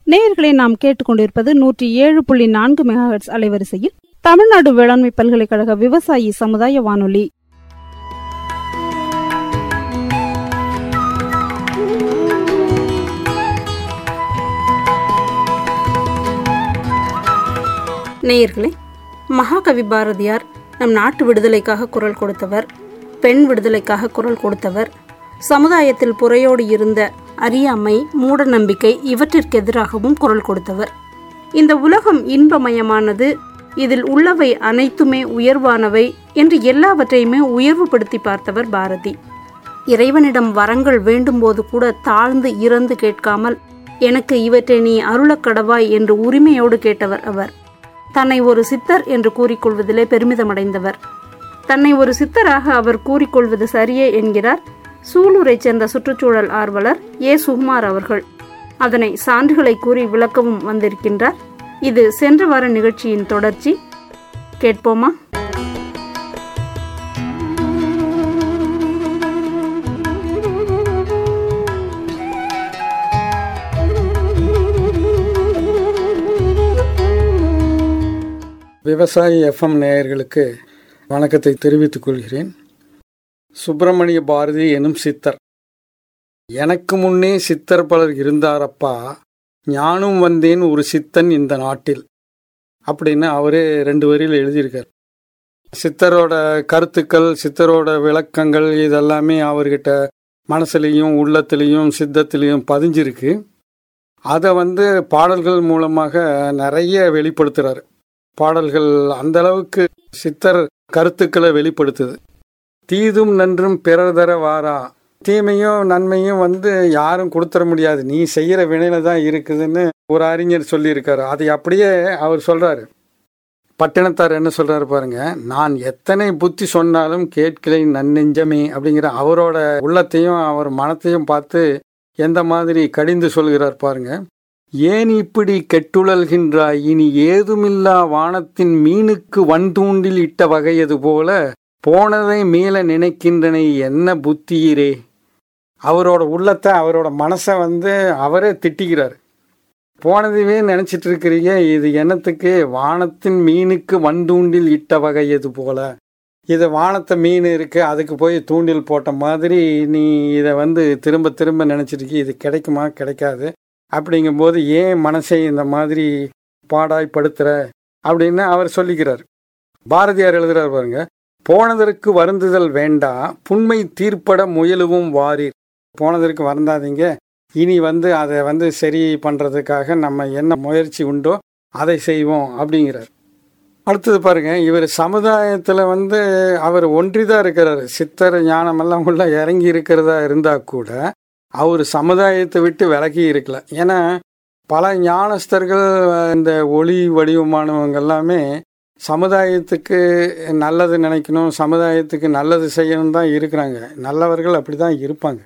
நேயர்களை நாம் கேட்டுக்கொண்டிருப்பது நூற்றி ஏழு புள்ளி நான்கு மெகாஹெட்ஸ் அலைவரிசையில் தமிழ்நாடு வேளாண்மை பல்கலைக்கழக விவசாயி சமுதாய வானொலி நேயர்களே மகாகவி பாரதியார் நம் நாட்டு விடுதலைக்காக குரல் கொடுத்தவர் பெண் விடுதலைக்காக குரல் கொடுத்தவர் சமுதாயத்தில் புறையோடு இருந்த அறியாமை மூட நம்பிக்கை இவற்றிற்கு எதிராகவும் குரல் கொடுத்தவர் இந்த உலகம் இன்பமயமானது இதில் உள்ளவை அனைத்துமே உயர்வானவை என்று எல்லாவற்றையுமே உயர்வுபடுத்தி பார்த்தவர் பாரதி இறைவனிடம் வரங்கள் வேண்டும்போது கூட தாழ்ந்து இறந்து கேட்காமல் எனக்கு இவற்றை நீ அருளக்கடவாய் என்று உரிமையோடு கேட்டவர் அவர் தன்னை ஒரு சித்தர் என்று கூறிக்கொள்வதிலே பெருமிதமடைந்தவர் தன்னை ஒரு சித்தராக அவர் கூறிக்கொள்வது சரியே என்கிறார் சூலூரைச் சேர்ந்த சுற்றுச்சூழல் ஆர்வலர் ஏ சுகுமார் அவர்கள் அதனை சான்றுகளை கூறி விளக்கவும் வந்திருக்கின்றார் இது சென்ற வார நிகழ்ச்சியின் தொடர்ச்சி கேட்போமா விவசாயி எஃப்எம் நேயர்களுக்கு வணக்கத்தை தெரிவித்துக் கொள்கிறேன் சுப்பிரமணிய பாரதி எனும் சித்தர் எனக்கு முன்னே சித்தர் பலர் இருந்தாரப்பா ஞானும் வந்தேன் ஒரு சித்தன் இந்த நாட்டில் அப்படின்னு அவரே ரெண்டு வரியில் எழுதியிருக்கார் சித்தரோட கருத்துக்கள் சித்தரோட விளக்கங்கள் இதெல்லாமே அவர்கிட்ட மனசுலேயும் உள்ளத்துலேயும் சித்தத்திலையும் பதிஞ்சிருக்கு அதை வந்து பாடல்கள் மூலமாக நிறைய வெளிப்படுத்துகிறார் பாடல்கள் அந்த அளவுக்கு சித்தர் கருத்துக்களை வெளிப்படுத்துது தீதும் நன்றும் பிறர் தர வாரா தீமையும் நன்மையும் வந்து யாரும் கொடுத்துட முடியாது நீ செய்யற வினையில தான் இருக்குதுன்னு ஒரு அறிஞர் சொல்லியிருக்காரு அதை அப்படியே அவர் சொல்றாரு பட்டினத்தார் என்ன சொல்றாரு பாருங்க நான் எத்தனை புத்தி சொன்னாலும் கேட்கலை நன்னெஞ்சமே அப்படிங்கிற அவரோட உள்ளத்தையும் அவர் மனத்தையும் பார்த்து எந்த மாதிரி கடிந்து சொல்கிறார் பாருங்க ஏன் இப்படி கெட்டுழல்கின்றாய் இனி ஏதுமில்லா வானத்தின் மீனுக்கு வன்தூண்டில் இட்ட வகையது போல போனதை மேல நினைக்கின்றனை என்ன புத்தியிரே அவரோட உள்ளத்தை அவரோட மனசை வந்து அவரே திட்டிக்கிறார் போனதுவே நினைச்சிட்டு இருக்கிறீங்க இது என்னத்துக்கு வானத்தின் மீனுக்கு வன்தூண்டில் இட்ட வகையது போல இது வானத்தை மீன் இருக்கு அதுக்கு போய் தூண்டில் போட்ட மாதிரி நீ இதை வந்து திரும்ப திரும்ப நினைச்சிட்டு இது கிடைக்குமா கிடைக்காது அப்படிங்கும்போது ஏன் மனசை இந்த மாதிரி பாடாய்படுத்துற அப்படின்னு அவர் சொல்லிக்கிறார் பாரதியார் எழுதுறார் பாருங்க போனதற்கு வருந்துதல் வேண்டா புண்மை தீர்ப்பட முயலுவும் வாரீர் போனதற்கு வருந்தாதீங்க இனி வந்து அதை வந்து சரி பண்ணுறதுக்காக நம்ம என்ன முயற்சி உண்டோ அதை செய்வோம் அப்படிங்கிறார் அடுத்தது பாருங்க இவர் சமுதாயத்தில் வந்து அவர் ஒன்றிதான் இருக்கிறார் சித்தர் ஞானமெல்லாம் உள்ள இறங்கி இருக்கிறதா இருந்தால் கூட அவர் சமுதாயத்தை விட்டு விலகி இருக்கல ஏன்னா பல ஞானஸ்தர்கள் இந்த ஒளி வடிவமானவங்க எல்லாமே சமுதாயத்துக்கு நல்லது நினைக்கணும் சமுதாயத்துக்கு நல்லது செய்யணும் தான் இருக்கிறாங்க நல்லவர்கள் அப்படி தான் இருப்பாங்க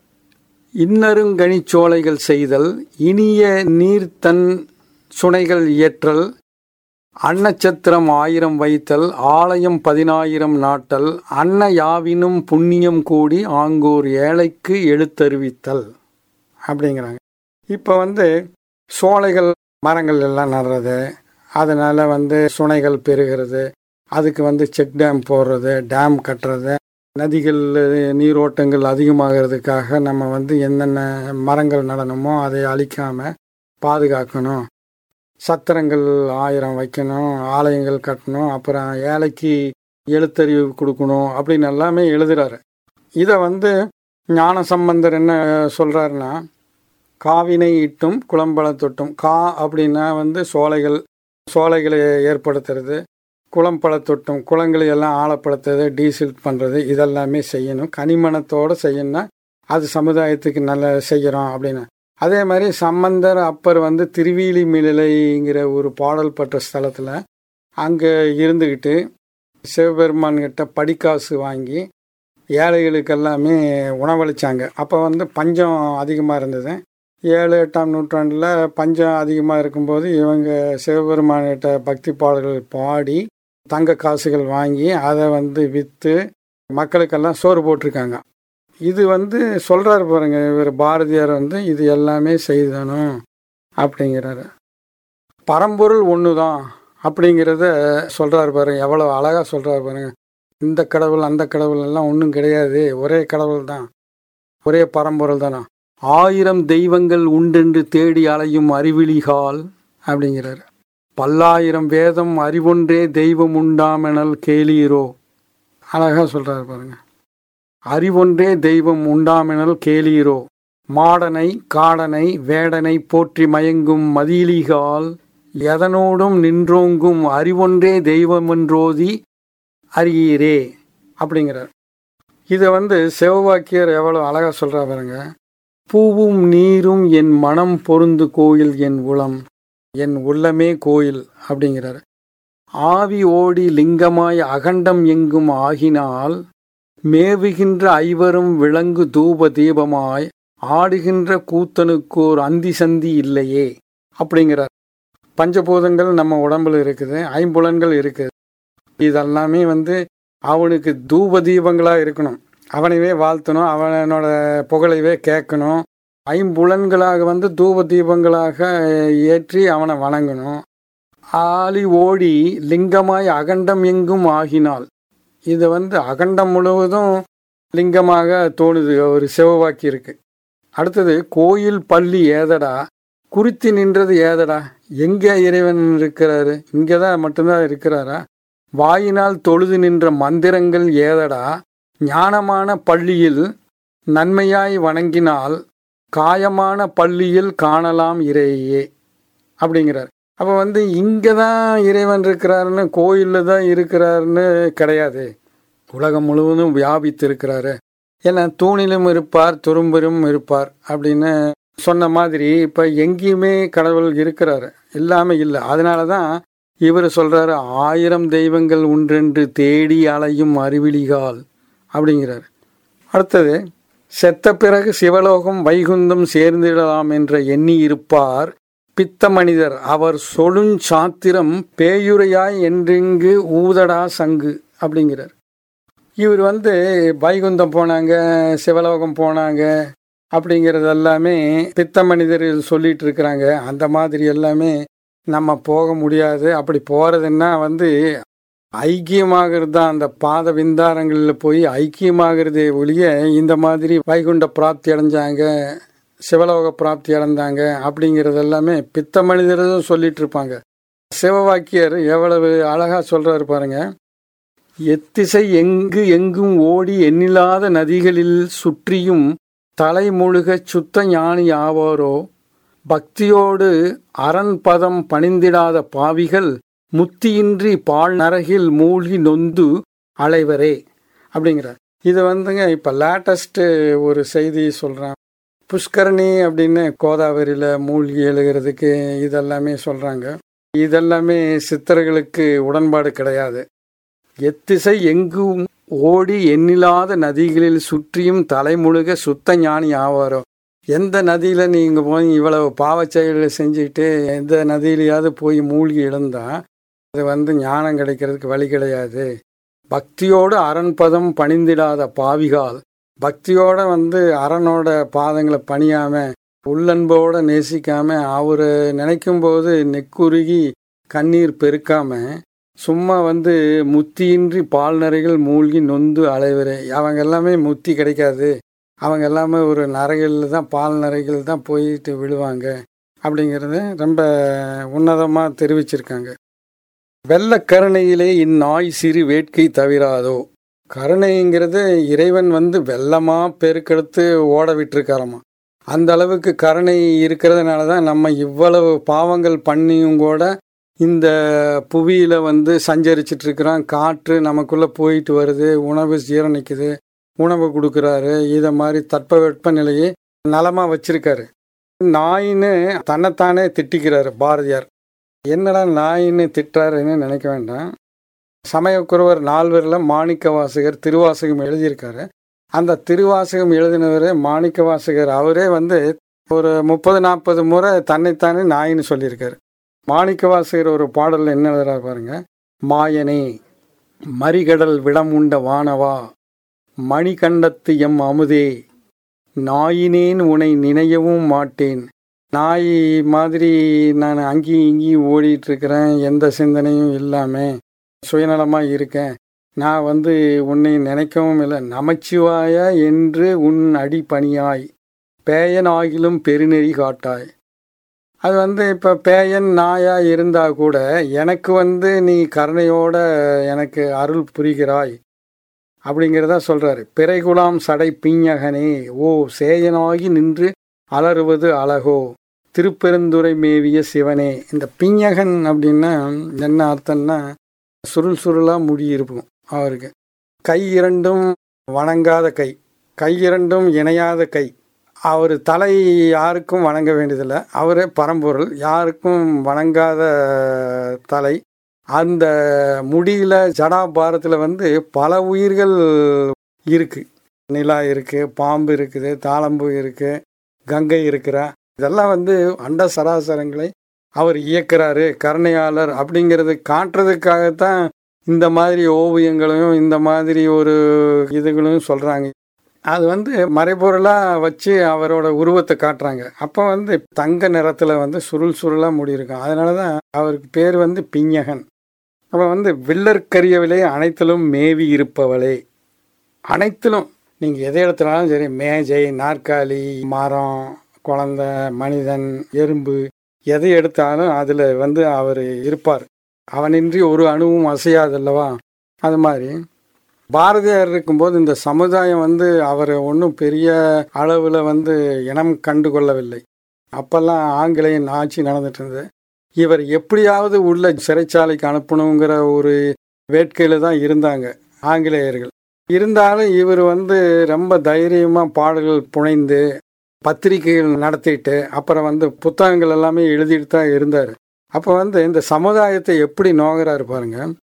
இன்னருங்கனிச்சோலைகள் செய்தல் இனிய நீர்த்தன் சுனைகள் இயற்றல் அன்னச்சத்திரம் ஆயிரம் வைத்தல் ஆலயம் பதினாயிரம் நாட்டல் அன்ன யாவினும் புண்ணியம் கூடி ஆங்கோர் ஏழைக்கு எழுத்தறிவித்தல் அப்படிங்கிறாங்க இப்போ வந்து சோலைகள் மரங்கள் எல்லாம் நடுறது அதனால் வந்து சுனைகள் பெருகிறது அதுக்கு வந்து செக் டேம் போடுறது டேம் கட்டுறது நதிகள் நீரோட்டங்கள் அதிகமாகிறதுக்காக நம்ம வந்து என்னென்ன மரங்கள் நடணுமோ அதை அழிக்காமல் பாதுகாக்கணும் சத்திரங்கள் ஆயிரம் வைக்கணும் ஆலயங்கள் கட்டணும் அப்புறம் ஏழைக்கு எழுத்தறிவு கொடுக்கணும் அப்படின்னு எல்லாமே எழுதுறாரு இதை வந்து ஞான சம்பந்தர் என்ன சொல்கிறாருன்னா காவினை இட்டும் குளம்பல தொட்டும் கா அப்படின்னா வந்து சோலைகள் சோலைகளை ஏற்படுத்துறது குளம் பழத்தொட்டும் குளங்களை எல்லாம் ஆழப்படுத்துறது டீசல் பண்ணுறது இதெல்லாமே செய்யணும் கனிமணத்தோடு செய்யணும்னா அது சமுதாயத்துக்கு நல்ல செய்கிறோம் அப்படின்னு அதே மாதிரி சம்பந்தர் அப்பர் வந்து திருவீலிமிழலைங்கிற ஒரு பாடல் பெற்ற ஸ்தலத்தில் அங்கே இருந்துக்கிட்டு சிவபெருமான்கிட்ட படிக்காசு வாங்கி ஏழைகளுக்கு எல்லாமே உணவளித்தாங்க அப்போ வந்து பஞ்சம் அதிகமாக இருந்தது ஏழு எட்டாம் நூற்றாண்டில் பஞ்சம் அதிகமாக இருக்கும்போது இவங்க சிவபெருமான்கிட்ட பக்தி பாடல்கள் பாடி தங்க காசுகள் வாங்கி அதை வந்து விற்று மக்களுக்கெல்லாம் சோறு போட்டிருக்காங்க இது வந்து சொல்கிறாரு பாருங்க இவர் பாரதியார் வந்து இது எல்லாமே செய்தணும் அப்படிங்கிறாரு பரம்பொருள் ஒன்று தான் அப்படிங்கிறத சொல்கிறாரு பாருங்க எவ்வளோ அழகாக சொல்கிறாரு பாருங்க இந்த கடவுள் அந்த கடவுள் எல்லாம் ஒன்றும் கிடையாது ஒரே கடவுள் தான் ஒரே பரம்பொருள் தானா ஆயிரம் தெய்வங்கள் உண்டென்று தேடி அலையும் அறிவிலிகால் அப்படிங்கிறாரு பல்லாயிரம் வேதம் அறிவொன்றே தெய்வம் உண்டாமெனல் கேளீரோ அழகாக சொல்கிறாரு பாருங்க அறிவொன்றே தெய்வம் உண்டாமெனல் கேளீரோ மாடனை காடனை வேடனை போற்றி மயங்கும் மதியிலிகால் எதனோடும் நின்றோங்கும் அறிவொன்றே தெய்வமென்றோதி அறியீரே அப்படிங்கிறார் இதை வந்து செவ்வாக்கியர் எவ்வளோ அழகாக சொல்கிறா பாருங்க பூவும் நீரும் என் மனம் பொருந்து கோயில் என் உளம் என் உள்ளமே கோயில் அப்படிங்கிறார் ஆவி ஓடி லிங்கமாய் அகண்டம் எங்கும் ஆகினால் மேவுகின்ற ஐவரும் விளங்கு தூப தீபமாய் ஆடுகின்ற கூத்தனுக்கோர் அந்தி சந்தி இல்லையே அப்படிங்கிறார் பஞ்சபூதங்கள் நம்ம உடம்புல இருக்குது ஐம்புலன்கள் இருக்குது இதெல்லாமே வந்து அவனுக்கு தூப தீபங்களாக இருக்கணும் அவனைவே வாழ்த்தணும் அவனோட புகழைவே கேட்கணும் ஐம்புலன்களாக வந்து தூப தீபங்களாக ஏற்றி அவனை வணங்கணும் ஆலி ஓடி லிங்கமாய் அகண்டம் எங்கும் ஆகினால் இது வந்து அகண்டம் முழுவதும் லிங்கமாக தோணுது ஒரு சிவவாக்கி இருக்கு அடுத்தது கோயில் பள்ளி ஏதடா குறித்து நின்றது ஏதடா எங்கே இறைவன் இருக்கிறாரு இங்கே தான் மட்டும்தான் இருக்கிறாரா வாயினால் தொழுது நின்ற மந்திரங்கள் ஏதடா ஞானமான பள்ளியில் நன்மையாய் வணங்கினால் காயமான பள்ளியில் காணலாம் இறையே அப்படிங்கிறார் அப்போ வந்து இங்கே தான் இறைவன் இருக்கிறாருன்னு கோயிலில் தான் இருக்கிறாருன்னு கிடையாது உலகம் முழுவதும் வியாபித்து இருக்கிறாரு ஏன்னா தூணிலும் இருப்பார் துரும்பிலும் இருப்பார் அப்படின்னு சொன்ன மாதிரி இப்போ எங்கேயுமே கடவுள் இருக்கிறாரு எல்லாமே இல்லை அதனால தான் இவர் சொல்றாரு ஆயிரம் தெய்வங்கள் ஒன்றென்று தேடி அலையும் அறிவிலிகால் அப்படிங்கிறார் அடுத்தது செத்த பிறகு சிவலோகம் வைகுந்தம் சேர்ந்திடலாம் என்ற எண்ணி இருப்பார் பித்த மனிதர் அவர் சொலுஞ் சாத்திரம் பேயுரையாய் என்றெங்கு ஊதடா சங்கு அப்படிங்கிறார் இவர் வந்து வைகுந்தம் போனாங்க சிவலோகம் போனாங்க அப்படிங்கிறது எல்லாமே பித்த மனிதர் சொல்லிட்டு இருக்கிறாங்க அந்த மாதிரி எல்லாமே நம்ம போக முடியாது அப்படி போகிறதுன்னா வந்து ஐக்கியமாகிறது தான் அந்த பாத விந்தாரங்களில் போய் ஐக்கியமாகிறதே ஒழிய இந்த மாதிரி வைகுண்ட பிராப்தி அடைஞ்சாங்க சிவலோக பிராப்தி அடைந்தாங்க அப்படிங்கிறது எல்லாமே பித்த மனிதரும் சொல்லிட்டு இருப்பாங்க சிவவாக்கியர் எவ்வளவு அழகா சொல்றாரு பாருங்க எத்திசை எங்கு எங்கும் ஓடி எண்ணில்லாத நதிகளில் சுற்றியும் தலைமுழுகச் சுத்த ஞானி ஆவாரோ பக்தியோடு அரண் பதம் பணிந்திடாத பாவிகள் முத்தியின்றி பால் நரகில் மூழ்கி நொந்து அலைவரே அப்படிங்கிறார் இது வந்துங்க இப்போ லேட்டஸ்ட்டு ஒரு செய்தி சொல்கிறேன் புஷ்கரணி அப்படின்னு கோதாவரியில் மூழ்கி எழுகிறதுக்கு இதெல்லாமே சொல்கிறாங்க இதெல்லாமே சித்தர்களுக்கு உடன்பாடு கிடையாது எத்திசை எங்கும் ஓடி எண்ணில்லாத நதிகளில் சுற்றியும் தலைமுழுக சுத்த ஞானி ஆவாரோ எந்த நதியில் நீங்கள் போய் இவ்வளவு பாவச் செயல்களை செஞ்சுக்கிட்டு எந்த நதியிலையாவது போய் மூழ்கி இழந்தா அது வந்து ஞானம் கிடைக்கிறதுக்கு வழி கிடையாது பக்தியோடு அரண்பதம் பணிந்திடாத பாவிகால் பக்தியோட வந்து அரணோட பாதங்களை பணியாம உள்ளன்போட நேசிக்காம அவரை நினைக்கும் போது நெக்குருகி கண்ணீர் பெருக்காம சும்மா வந்து முத்தியின்றி பால் நரைகள் மூழ்கி நொந்து அலைவரே அவங்க எல்லாமே முத்தி கிடைக்காது அவங்க எல்லாமே ஒரு நரைகளில் தான் பால் நரைகள் தான் போயிட்டு விழுவாங்க அப்படிங்கிறத ரொம்ப உன்னதமாக தெரிவிச்சிருக்காங்க வெள்ள கருணையிலே இந்நாய் சிறு வேட்கை தவிராதோ கருணைங்கிறது இறைவன் வந்து வெள்ளமாக பெருக்கெடுத்து ஓட விட்டுருக்காரம்மா அந்த அளவுக்கு கருணை இருக்கிறதுனால தான் நம்ம இவ்வளவு பாவங்கள் பண்ணியும் கூட இந்த புவியில் வந்து சஞ்சரிச்சிட்டு இருக்கிறோம் காற்று நமக்குள்ளே போயிட்டு வருது உணவு ஜீரணிக்குது உணவு கொடுக்குறாரு இதை மாதிரி தட்பவெட்ப நிலையை நலமாக வச்சிருக்காரு நாயின்னு தன்னைத்தானே திட்டிக்கிறாரு பாரதியார் என்னடா நாயின்னு திட்டுறாருன்னு நினைக்க வேண்டாம் சமயக்குறவர் நால்வரில் மாணிக்க வாசகர் திருவாசகம் எழுதியிருக்காரு அந்த திருவாசகம் எழுதினவர் மாணிக்க வாசகர் அவரே வந்து ஒரு முப்பது நாற்பது முறை தன்னைத்தானே நாயின்னு சொல்லியிருக்காரு மாணிக்க வாசகர் ஒரு பாடலில் என்ன எழுதுறாரு பாருங்க மாயனே மறிகடல் விடம் உண்ட வானவா மணிகண்டத்து எம் அமுதே நாயினேன் உனை நினையவும் மாட்டேன் நாய் மாதிரி நான் அங்கேயும் இங்கேயும் ஓடிட்டு இருக்கிறேன் எந்த சிந்தனையும் இல்லாமல் சுயநலமாக இருக்கேன் நான் வந்து உன்னை நினைக்கவும் இல்லை நமச்சிவாய என்று உன் அடி பணியாய் பேயன் ஆகிலும் பெருநெறி காட்டாய் அது வந்து இப்போ பேயன் நாயா இருந்தால் கூட எனக்கு வந்து நீ கருணையோட எனக்கு அருள் புரிகிறாய் அப்படிங்கிறத சொல்றாரு பிறைகுலாம் சடை பிஞகனே ஓ சேயனாகி நின்று அலறுவது அழகோ திருப்பெருந்துறை மேவிய சிவனே இந்த பிஞகன் அப்படின்னா என்ன அர்த்தம்னா சுருள் சுருளாக முடி இருக்கும் அவருக்கு கை இரண்டும் வணங்காத கை கை இரண்டும் இணையாத கை அவர் தலை யாருக்கும் வணங்க வேண்டியதில்லை அவரே பரம்பொருள் யாருக்கும் வணங்காத தலை அந்த முடியில ஜடாபாரத்தில் வந்து பல உயிர்கள் இருக்கு நிலா இருக்கு பாம்பு இருக்குது தாளம்பு இருக்கு கங்கை இருக்கிறா இதெல்லாம் வந்து அண்ட சராசரங்களை அவர் இயக்குறாரு கருணையாளர் அப்படிங்கிறது காட்டுறதுக்காகத்தான் இந்த மாதிரி ஓவியங்களையும் இந்த மாதிரி ஒரு இதுகளையும் சொல்றாங்க அது வந்து மறைபொருளாக வச்சு அவரோட உருவத்தை காட்டுறாங்க அப்போ வந்து தங்க நிறத்தில் வந்து சுருள் சுருளாக முடியிருக்கும் அதனால தான் அவருக்கு பேர் வந்து பிஞகன் அப்போ வந்து வில்லற்கரியவிலே அனைத்திலும் மேவி இருப்பவளே அனைத்திலும் நீங்கள் எதை எடுத்தாலும் சரி மேஜை நாற்காலி மரம் குழந்தை மனிதன் எறும்பு எதை எடுத்தாலும் அதில் வந்து அவர் இருப்பார் அவனின்றி ஒரு அணுவும் அசையாதல்லவா அது மாதிரி பாரதியார் இருக்கும்போது இந்த சமுதாயம் வந்து அவரை ஒன்றும் பெரிய அளவில் வந்து இனம் கண்டு கொள்ளவில்லை அப்பெல்லாம் ஆங்கிலேயன் ஆட்சி நடந்துட்டு இருந்தது இவர் எப்படியாவது உள்ள சிறைச்சாலைக்கு அனுப்பணுங்கிற ஒரு வேட்கையில் தான் இருந்தாங்க ஆங்கிலேயர்கள் இருந்தாலும் இவர் வந்து ரொம்ப தைரியமாக பாடல்கள் புனைந்து பத்திரிகைகள் நடத்திட்டு அப்புறம் வந்து புத்தகங்கள் எல்லாமே எழுதிட்டு தான் இருந்தார் அப்போ வந்து இந்த சமுதாயத்தை எப்படி நோகிறாரு பாருங்க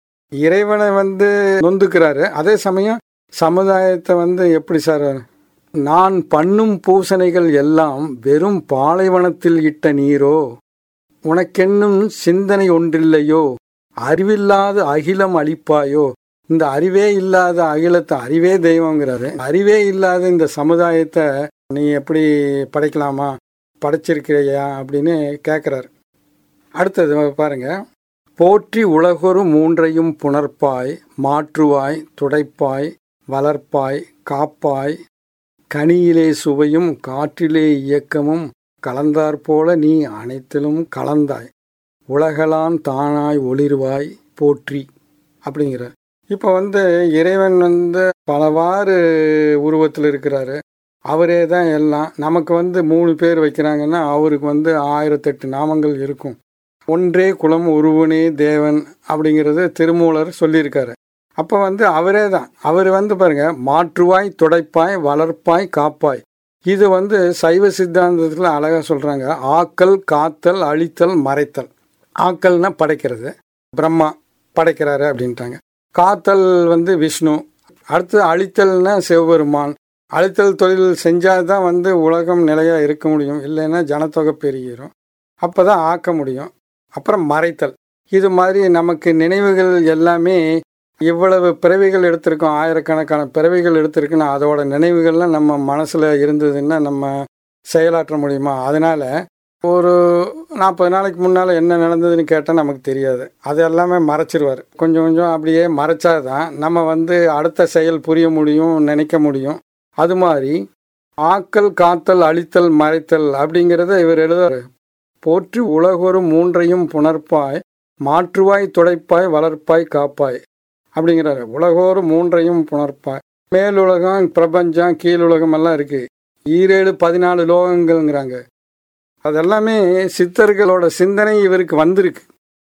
இறைவனை வந்து நொந்துக்கிறாரு அதே சமயம் சமுதாயத்தை வந்து எப்படி சார் நான் பண்ணும் பூசணைகள் எல்லாம் வெறும் பாலைவனத்தில் இட்ட நீரோ உனக்கென்னும் சிந்தனை ஒன்றில்லையோ அறிவில்லாத அகிலம் அழிப்பாயோ இந்த அறிவே இல்லாத அகிலத்தை அறிவே தெய்வங்கிறாரு அறிவே இல்லாத இந்த சமுதாயத்தை நீ எப்படி படைக்கலாமா படைச்சிருக்கிறையா அப்படின்னு கேட்குறாரு அடுத்தது பாருங்க போற்றி உலகொரு மூன்றையும் புணர்ப்பாய் மாற்றுவாய் துடைப்பாய் வளர்ப்பாய் காப்பாய் கனியிலே சுவையும் காற்றிலே இயக்கமும் கலந்தாற்போல நீ அனைத்திலும் கலந்தாய் உலகலாம் தானாய் ஒளிர்வாய் போற்றி அப்படிங்கிற இப்போ வந்து இறைவன் வந்து பலவாறு உருவத்தில் இருக்கிறாரு அவரே தான் எல்லாம் நமக்கு வந்து மூணு பேர் வைக்கிறாங்கன்னா அவருக்கு வந்து ஆயிரத்தெட்டு நாமங்கள் இருக்கும் ஒன்றே குலம் ஒருவனே தேவன் அப்படிங்கிறது திருமூலர் சொல்லியிருக்காரு அப்போ வந்து அவரே தான் அவர் வந்து பாருங்க மாற்றுவாய் துடைப்பாய் வளர்ப்பாய் காப்பாய் இது வந்து சைவ சித்தாந்தத்தில் அழகாக சொல்கிறாங்க ஆக்கல் காத்தல் அழித்தல் மறைத்தல் ஆக்கல்னா படைக்கிறது பிரம்மா படைக்கிறாரு அப்படின்ட்டாங்க காத்தல் வந்து விஷ்ணு அடுத்து அழித்தல்னா சிவபெருமான் அழித்தல் தொழில் செஞ்சால் தான் வந்து உலகம் நிலையாக இருக்க முடியும் இல்லைன்னா ஜனத்தொகை பெருகிரும் அப்போ தான் ஆக்க முடியும் அப்புறம் மறைத்தல் இது மாதிரி நமக்கு நினைவுகள் எல்லாமே இவ்வளவு பிறவிகள் எடுத்திருக்கோம் ஆயிரக்கணக்கான பிறவிகள் எடுத்திருக்குன்னா அதோட நினைவுகள்லாம் நம்ம மனசில் இருந்ததுன்னா நம்ம செயலாற்ற முடியுமா அதனால் ஒரு நாற்பது நாளைக்கு முன்னால் என்ன நடந்ததுன்னு கேட்டால் நமக்கு தெரியாது அது எல்லாமே மறைச்சிருவார் கொஞ்சம் கொஞ்சம் அப்படியே மறைச்சாதான் நம்ம வந்து அடுத்த செயல் புரிய முடியும் நினைக்க முடியும் அது மாதிரி ஆக்கல் காத்தல் அழித்தல் மறைத்தல் அப்படிங்கிறத இவர் எழுதுறாரு போற்றி உலகொரு மூன்றையும் புணர்ப்பாய் மாற்றுவாய் துடைப்பாய் வளர்ப்பாய் காப்பாய் அப்படிங்கிறாரு உலகோரு மூன்றையும் புணர்ப்பாய் மேலுலகம் பிரபஞ்சம் கீழுலகம் எல்லாம் இருக்கு ஈரேழு பதினாலு லோகங்கள்ங்கிறாங்க அதெல்லாமே சித்தர்களோட சிந்தனை இவருக்கு வந்திருக்கு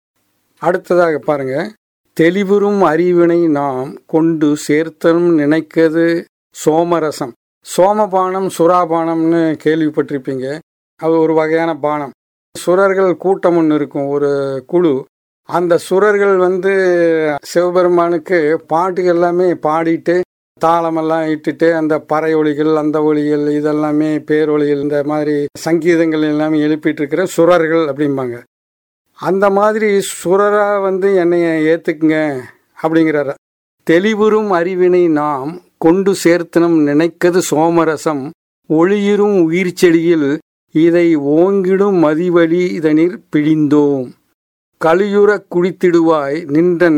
அடுத்ததாக பாருங்க தெளிவுறும் அறிவினை நாம் கொண்டு சேர்த்தனும் நினைக்கிறது சோமரசம் சோமபானம் சுறாபானம்னு கேள்விப்பட்டிருப்பீங்க அது ஒரு வகையான பானம் சுரர்கள் கூட்டம் ஒன்று இருக்கும் ஒரு குழு அந்த சுரர்கள் வந்து சிவபெருமானுக்கு பாட்டு எல்லாமே பாடிட்டு தாளமெல்லாம் இட்டுட்டு அந்த பறை ஒளிகள் அந்த ஒளிகள் இதெல்லாமே பேரொளிகள் இந்த மாதிரி சங்கீதங்கள் எல்லாமே எழுப்பிட்டு இருக்கிற சுரர்கள் அப்படிம்பாங்க அந்த மாதிரி சுரரா வந்து என்னைய ஏத்துக்குங்க அப்படிங்கிறார தெளிவுறும் அறிவினை நாம் கொண்டு சேர்த்தனம் நினைக்கது சோமரசம் ஒளியிரும் உயிர் செடியில் இதை ஓங்கிடும் மதிவழி இதனிற் பிழிந்தோம் கலியுறக் குடித்திடுவாய் நின்றன்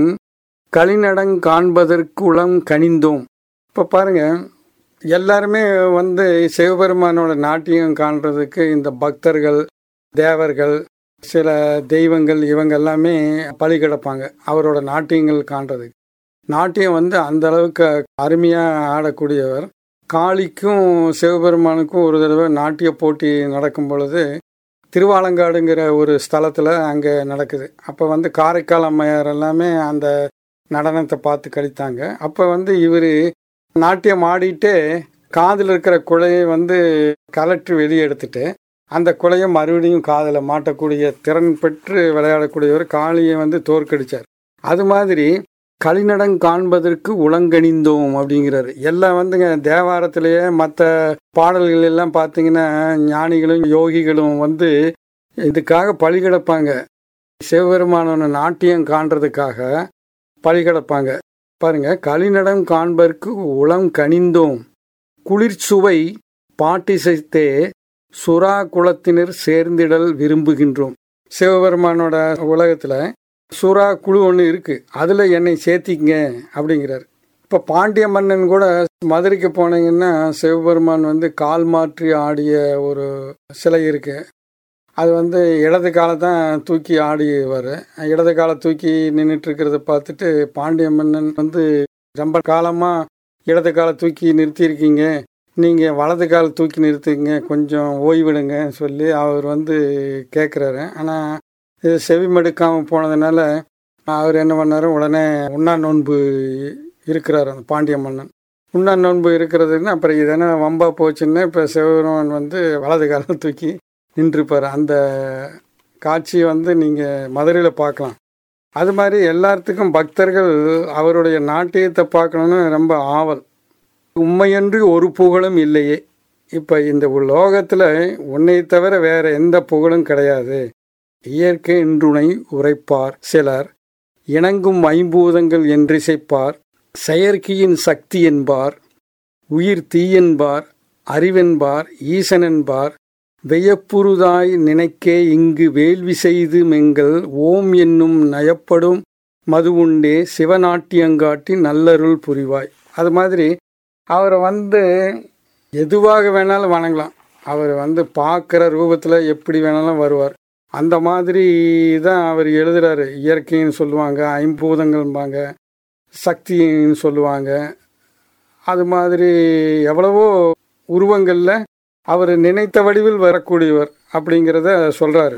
களிநடங் காண்பதற்கு உளம் கனிந்தோம் இப்போ பாருங்க எல்லாருமே வந்து சிவபெருமானோட நாட்டியம் காண்றதுக்கு இந்த பக்தர்கள் தேவர்கள் சில தெய்வங்கள் இவங்க எல்லாமே பலி கிடப்பாங்க அவரோட நாட்டியங்கள் காண்றதுக்கு நாட்டியம் வந்து அந்த அளவுக்கு அருமையாக ஆடக்கூடியவர் காளிக்கும் சிவபெருமானுக்கும் ஒரு தடவை நாட்டிய போட்டி நடக்கும் பொழுது திருவாலங்காடுங்கிற ஒரு ஸ்தலத்தில் அங்கே நடக்குது அப்போ வந்து காரைக்கால் அம்மையார் எல்லாமே அந்த நடனத்தை பார்த்து கழித்தாங்க அப்போ வந்து இவர் நாட்டியம் ஆடிட்டே காதில் இருக்கிற குழையை வந்து கலற்றி வெளியே எடுத்துட்டு அந்த குழையை மறுபடியும் காதில் மாட்டக்கூடிய திறன் பெற்று விளையாடக்கூடியவர் காளியை வந்து தோற்கடிச்சார் அது மாதிரி களிநடங் காண்பதற்கு உளங்கணிந்தோம் அப்படிங்கிறாரு எல்லாம் வந்துங்க தேவாரத்திலேயே மற்ற பாடல்கள் எல்லாம் பார்த்தீங்கன்னா ஞானிகளும் யோகிகளும் வந்து இதுக்காக பழி கிடப்பாங்க சிவபெருமானோட நாட்டியம் காண்றதுக்காக பழி கிடப்பாங்க பாருங்க களிநடம் காண்பதற்கு உளம் கனிந்தோம் குளிர்ச்சுவை பாட்டிசைத்தே சுறா குலத்தினர் சேர்ந்திடல் விரும்புகின்றோம் சிவபெருமானோட உலகத்தில் சுறா குழு ஒன்று இருக்கு அதில் என்னை சேர்த்திங்க அப்படிங்கிறார் இப்போ பாண்டிய மன்னன் கூட மதுரைக்கு போனீங்கன்னா சிவபெருமான் வந்து கால் மாற்றி ஆடிய ஒரு சிலை இருக்கு அது வந்து இடது காலை தான் தூக்கி ஆடிவார் இடது காலை தூக்கி நின்றுட்டு இருக்கிறத பார்த்துட்டு பாண்டிய மன்னன் வந்து ரொம்ப காலமாக இடது காலை தூக்கி நிறுத்தியிருக்கீங்க நீங்கள் வலது கால் தூக்கி நிறுத்துங்க கொஞ்சம் ஓய்விடுங்க சொல்லி அவர் வந்து கேட்குறாரு ஆனால் இது செவிமடுக்காமல் போனதுனால அவர் என்ன பண்ணார் உடனே உண்ணா நோன்பு இருக்கிறார் அந்த பாண்டிய மன்னன் உண்ணா நோன்பு இருக்கிறதுன்னு அப்புறம் இதென்ன வம்பா போச்சுன்னா இப்போ சிவபெருமான் வந்து வலது காலம் தூக்கி நின்றுப்பார் அந்த காட்சியை வந்து நீங்கள் மதுரையில் பார்க்கலாம் அது மாதிரி எல்லாத்துக்கும் பக்தர்கள் அவருடைய நாட்டியத்தை பார்க்கணுன்னு ரொம்ப ஆவல் உண்மையன்றி ஒரு புகழும் இல்லையே இப்போ இந்த லோகத்தில் உன்னை தவிர வேற எந்த புகழும் கிடையாது இயற்கை இன்றுணை உரைப்பார் சிலர் இணங்கும் ஐம்பூதங்கள் என்றிசைப்பார் செயற்கையின் சக்தி என்பார் உயிர் தீயென்பார் அறிவென்பார் ஈசனென்பார் வெயப்புறுதாய் நினைக்கே இங்கு வேள்வி செய்து மெங்கள் ஓம் என்னும் நயப்படும் மது உண்டே சிவநாட்டியங்காட்டி நல்லருள் புரிவாய் அது மாதிரி அவரை வந்து எதுவாக வேணாலும் வணங்கலாம் அவர் வந்து பார்க்குற ரூபத்தில் எப்படி வேணாலும் வருவார் அந்த மாதிரி தான் அவர் எழுதுறாரு இயற்கைன்னு சொல்லுவாங்க ஐம்பூதங்கள்பாங்க சக்தின்னு சொல்லுவாங்க அது மாதிரி எவ்வளவோ உருவங்களில் அவர் நினைத்த வடிவில் வரக்கூடியவர் அப்படிங்கிறத சொல்கிறாரு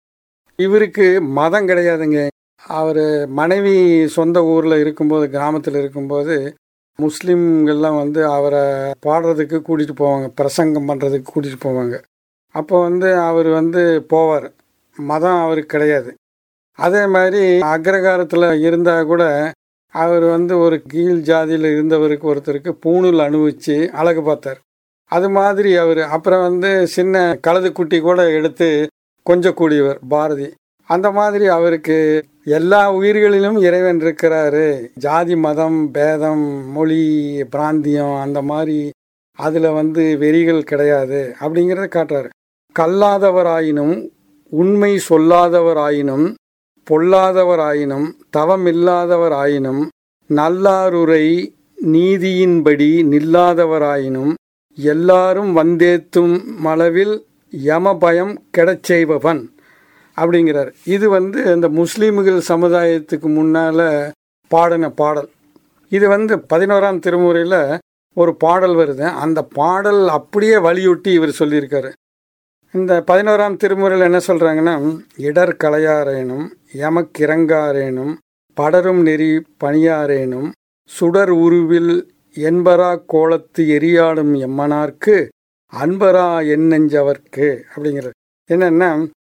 இவருக்கு மதம் கிடையாதுங்க அவர் மனைவி சொந்த ஊரில் இருக்கும்போது கிராமத்தில் இருக்கும்போது முஸ்லீம்கள்லாம் வந்து அவரை பாடுறதுக்கு கூட்டிகிட்டு போவாங்க பிரசங்கம் பண்ணுறதுக்கு கூட்டிகிட்டு போவாங்க அப்போ வந்து அவர் வந்து போவார் மதம் அவருக்கு கிடையாது அதே மாதிரி அக்ரகாரத்தில் இருந்தால் கூட அவர் வந்து ஒரு கீழ் ஜாதியில் இருந்தவருக்கு ஒருத்தருக்கு பூணூல் அனுபவித்து அழகு பார்த்தார் அது மாதிரி அவர் அப்புறம் வந்து சின்ன கழுது குட்டி கூட எடுத்து கொஞ்சம் கூடியவர் பாரதி அந்த மாதிரி அவருக்கு எல்லா உயிர்களிலும் இறைவன் இருக்கிறாரு ஜாதி மதம் பேதம் மொழி பிராந்தியம் அந்த மாதிரி அதில் வந்து வெறிகள் கிடையாது அப்படிங்கிறத காட்டுறாரு கல்லாதவராயினும் உண்மை சொல்லாதவராயினும் பொல்லாதவராயினும் தவமில்லாதவராயினும் நல்லாருரை நீதியின்படி நில்லாதவராயினும் எல்லாரும் வந்தேத்தும் அளவில் யமபயம் கெடச் செய்பவன் அப்படிங்கிறார் இது வந்து இந்த முஸ்லீம்கள் சமுதாயத்துக்கு முன்னால் பாடின பாடல் இது வந்து பதினோராம் திருமுறையில் ஒரு பாடல் வருது அந்த பாடல் அப்படியே வலியுட்டி இவர் சொல்லியிருக்காரு இந்த பதினோராம் திருமுறையில் என்ன சொல்கிறாங்கன்னா இடர் கலையாரேனும் எமக்கிறங்காரேனும் படரும் நெறி பணியாரேனும் சுடர் உருவில் என்பரா கோலத்து எரியாடும் எம்மனார்க்கு அன்பரா என்னெஞ்சவர்க்கு அப்படிங்கிறது என்னென்னா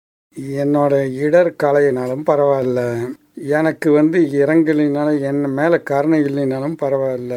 என்னோட இடர் கலையினாலும் பரவாயில்ல எனக்கு வந்து இறங்கலினாலும் என் மேலே கருணை இல்லைனாலும் பரவாயில்ல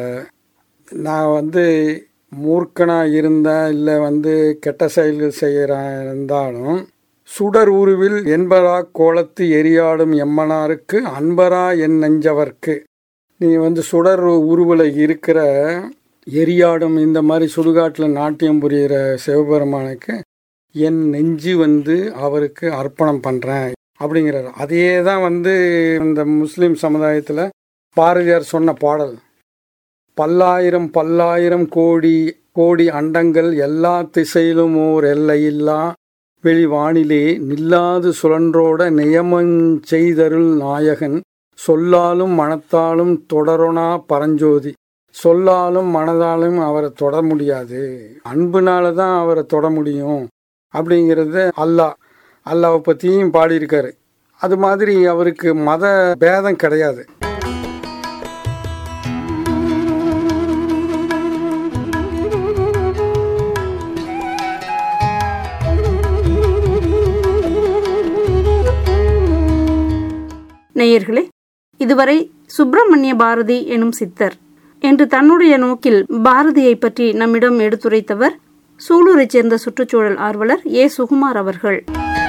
நான் வந்து மூர்க்கனாக இருந்தால் இல்லை வந்து கெட்ட செயல்கள் செய்கிறா இருந்தாலும் சுடர் உருவில் என்பரா கோலத்து எரியாடும் எம்மனாருக்கு அன்பரா என் நெஞ்சவர்க்கு நீ வந்து சுடர் உருவில் இருக்கிற எரியாடும் இந்த மாதிரி சுடுகாட்டில் நாட்டியம் புரிகிற சிவபெருமானுக்கு என் நெஞ்சு வந்து அவருக்கு அர்ப்பணம் பண்ணுறேன் அப்படிங்கிறார் அதே தான் வந்து இந்த முஸ்லீம் சமுதாயத்தில் பாரதியார் சொன்ன பாடல் பல்லாயிரம் பல்லாயிரம் கோடி கோடி அண்டங்கள் எல்லா திசையிலும் ஓர் எல்லையில்லா வெளிவானிலே நில்லாது சுழன்றோட நியமம் செய்தருள் நாயகன் சொல்லாலும் மனத்தாலும் தொடரொணா பரஞ்சோதி சொல்லாலும் மனதாலும் அவரை தொட முடியாது அன்புனால தான் அவரை தொட முடியும் அப்படிங்கிறத அல்லாஹ் அல்லாவை பற்றியும் பாடியிருக்காரு அது மாதிரி அவருக்கு மத பேதம் கிடையாது நேயர்களே இதுவரை சுப்பிரமணிய பாரதி எனும் சித்தர் என்று தன்னுடைய நோக்கில் பாரதியை பற்றி நம்மிடம் எடுத்துரைத்தவர் சூலூரைச் சேர்ந்த சுற்றுச்சூழல் ஆர்வலர் ஏ சுகுமார் அவர்கள்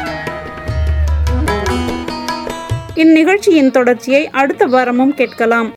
இந்நிகழ்ச்சியின் தொடர்ச்சியை அடுத்த வாரமும் கேட்கலாம்